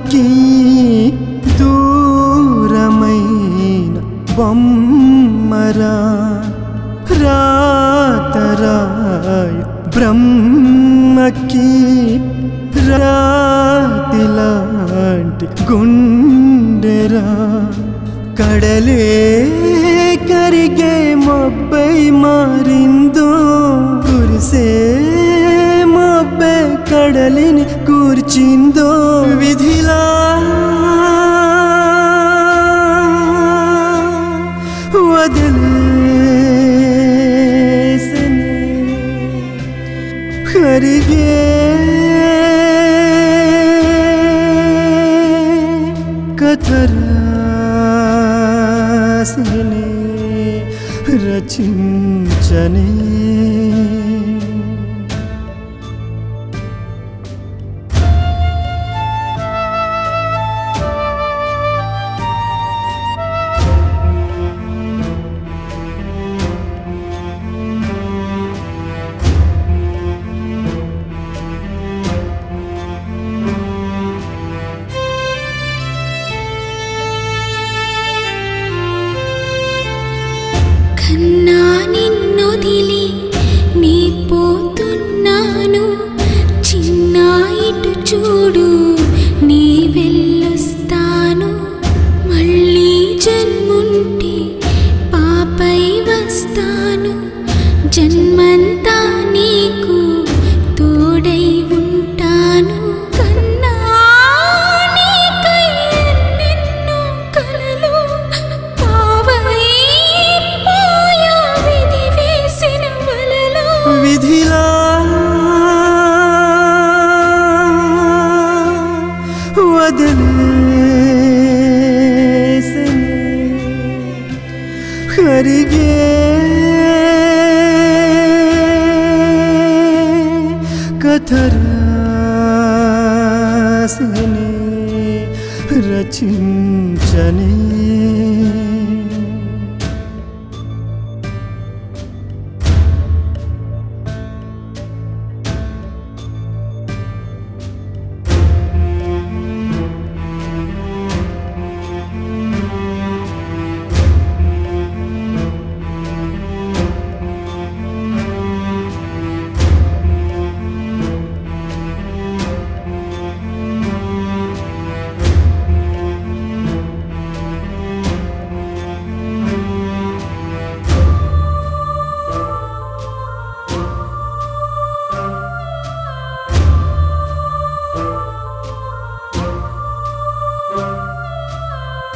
బ్రహ్మకి దూరమైన బొమ్మరా రాతరాయ బ్రహ్మకి రాతిలాంటి గుండెరా కడలే కరిగే మొబ్బై మారిందో కురిసే మొబ్బే కడలిని కూర్చిందో విధిలా వదిలేసనే కరిగే కథరాసిని రచించనే కన్నా నిన్నొదిలి నీ పోతున్నాను చిన్న ఇటు చూడు నీ వెళ్ళొస్తాను మళ్ళీ జన్ముంటి పాపై వస్తాను జన్మంతా నీకు తోడై ఉంటాను కన్నా నీకై ఎన్నెన్నో కలలు పావై పోయా విధి వేసిన వలలో విధిలా వదిలేసనే కరిగే కథరా